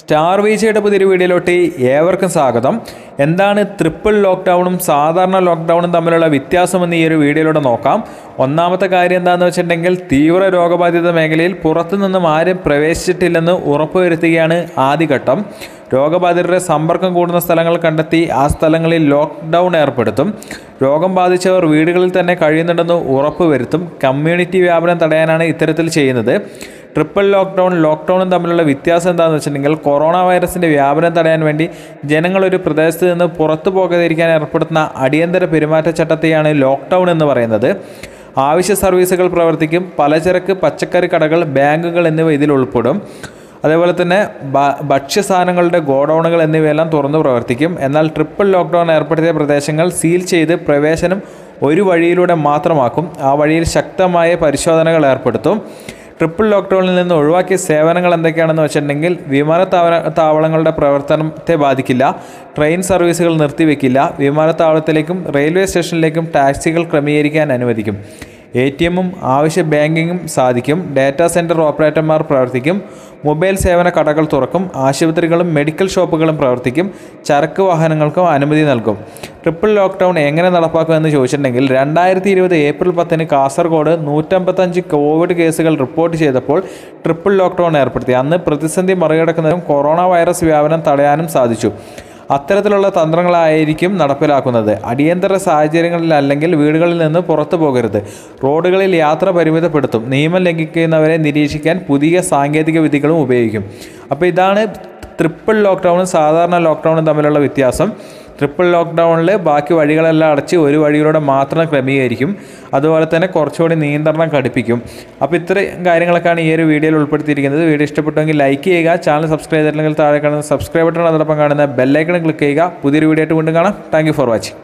star വീച്ചയുടെ പുതിയൊരു വീഡിയോയിലോട്ട് ഏവർക്കും സ്വാഗതം എന്താണ് ട്രിപ്പിൾ ലോക്ക്ഡൗണും സാധാരണ ലോക്ക്ഡൗണും തമ്മിലുള്ള വ്യത്യാസമെന്ന് ഈ ഒരു വീഡിയോയിലൂടെ നോക്കാം ഒന്നാമത്തെ കാര്യം എന്താണെന്ന് വെച്ചിട്ടുണ്ടെങ്കിൽ തീവ്ര രോഗബാധിത മേഖലയിൽ പുറത്തുനിന്നും ആരും പ്രവേശിച്ചിട്ടില്ലെന്ന് ഉറപ്പുവരുത്തുകയാണ് ആദ്യഘട്ടം രോഗബാധിതരുടെ സമ്പർക്കം കൂടുന്ന സ്ഥലങ്ങൾ കണ്ടെത്തി ആ സ്ഥലങ്ങളിൽ ലോക്ക്ഡൗൺ ഏർപ്പെടുത്തും രോഗം ബാധിച്ചവർ വീടുകളിൽ തന്നെ കഴിയുന്നുണ്ടെന്ന് ഉറപ്പുവരുത്തും കമ്മ്യൂണിറ്റി വ്യാപനം തടയാനാണ് ഇത്തരത്തിൽ ചെയ്യുന്നത് ട്രിപ്പിൾ ലോക്ക്ഡൗൺ ലോക്ക്ഡൗണും തമ്മിലുള്ള വ്യത്യാസം എന്താണെന്ന് വെച്ചിട്ടുണ്ടെങ്കിൽ കൊറോണ വൈറസിൻ്റെ വ്യാപനം തടയാൻ വേണ്ടി ജനങ്ങൾ ഒരു പ്രദേശത്ത് നിന്ന് പുറത്തു പോകാതിരിക്കാൻ ഏർപ്പെടുത്തുന്ന അടിയന്തര പെരുമാറ്റച്ചട്ടത്തെയാണ് ലോക്ക്ഡൗൺ എന്ന് പറയുന്നത് ആവശ്യ സർവീസുകൾ പ്രവർത്തിക്കും പലചരക്ക് പച്ചക്കറി കടകൾ ബാങ്കുകൾ എന്നിവ ഇതിൽ ഉൾപ്പെടും അതേപോലെ തന്നെ ഭ- ഭക്ഷ്യസാധനങ്ങളുടെ ഗോഡൗണുകൾ എന്നിവയെല്ലാം തുറന്നു പ്രവർത്തിക്കും എന്നാൽ ട്രിപ്പിൾ ലോക്ക്ഡൗൺ ഏർപ്പെടുത്തിയ പ്രദേശങ്ങൾ സീൽ ചെയ്ത് പ്രവേശനം ഒരു വഴിയിലൂടെ മാത്രമാക്കും ആ വഴിയിൽ ശക്തമായ പരിശോധനകൾ ഏർപ്പെടുത്തും ട്രിപ്പിൾ ലോക്ക്ഡൗണിൽ നിന്ന് ഒഴിവാക്കിയ സേവനങ്ങൾ എന്തൊക്കെയാണെന്ന് വെച്ചിട്ടുണ്ടെങ്കിൽ വിമാനത്താവള താവളങ്ങളുടെ പ്രവർത്തനത്തെ ബാധിക്കില്ല ട്രെയിൻ സർവീസുകൾ നിർത്തിവെക്കില്ല വിമാനത്താവളത്തിലേക്കും റെയിൽവേ സ്റ്റേഷനിലേക്കും ടാക്സികൾ ക്രമീകരിക്കാൻ അനുവദിക്കും എ ടി എമ്മും ആവശ്യ ബാങ്കിങ്ങും സാധിക്കും ഡാറ്റാ സെൻറ്റർ ഓപ്പറേറ്റർമാർ പ്രവർത്തിക്കും മൊബൈൽ സേവന കടകൾ തുറക്കും ആശുപത്രികളും മെഡിക്കൽ ഷോപ്പുകളും പ്രവർത്തിക്കും ചരക്ക് വാഹനങ്ങൾക്കും അനുമതി നൽകും ട്രിപ്പിൾ ലോക്ക്ഡൗൺ എങ്ങനെ നടപ്പാക്കുമെന്ന് ചോദിച്ചിട്ടുണ്ടെങ്കിൽ രണ്ടായിരത്തി ഇരുപത് ഏപ്രിൽ പത്തിന് കാസർഗോഡ് നൂറ്റമ്പത്തഞ്ച് കോവിഡ് കേസുകൾ റിപ്പോർട്ട് ചെയ്തപ്പോൾ ട്രിപ്പിൾ ലോക്ക്ഡൗൺ ഏർപ്പെടുത്തി അന്ന് പ്രതിസന്ധി മറികടക്കുന്നതിനും കൊറോണ വൈറസ് വ്യാപനം തടയാനും സാധിച്ചു അത്തരത്തിലുള്ള തന്ത്രങ്ങളായിരിക്കും നടപ്പിലാക്കുന്നത് അടിയന്തര സാഹചര്യങ്ങളിൽ അല്ലെങ്കിൽ വീടുകളിൽ നിന്ന് പുറത്തു പോകരുത് റോഡുകളിൽ യാത്ര പരിമിതപ്പെടുത്തും നിയമം ലംഘിക്കുന്നവരെ നിരീക്ഷിക്കാൻ പുതിയ സാങ്കേതിക വിദ്യകളും ഉപയോഗിക്കും അപ്പോൾ ഇതാണ് ട്രിപ്പിൾ ലോക്ക്ഡൗണും സാധാരണ ലോക്ക്ഡൗണും തമ്മിലുള്ള വ്യത്യാസം ട്രിപ്പിൾ ലോക്ക്ഡൗണിൽ ബാക്കി വഴികളെല്ലാം അടച്ച് ഒരു വഴിയിലൂടെ മാത്രം ക്രമീകരിക്കും അതുപോലെ തന്നെ കുറച്ചുകൂടി നിയന്ത്രണം കടുപ്പിക്കും അപ്പോൾ ഇത്രയും കാര്യങ്ങളൊക്കെയാണ് ഈ ഒരു വീഡിയോയിൽ ഉൾപ്പെടുത്തിയിരിക്കുന്നത് വീഡിയോ ഇഷ്ടപ്പെട്ടുവെങ്കിൽ ലൈക്ക് ചെയ്യുക ചാനൽ സബ്സ്ക്രൈബ് ചെയ്തിട്ടില്ലെങ്കിൽ താഴെ കാണുന്ന സബ്സ്ക്രൈബ് ബട്ടൺ അതോടൊപ്പം കാണുന്ന ബെല്ലൈക്കൺ ക്ലിക്ക് ചെയ്യുക പുതിയൊരു വീഡിയോ ആയിട്ട് വീണ്ടും കാണാം താങ്ക് ഫോർ വാച്ചിങ്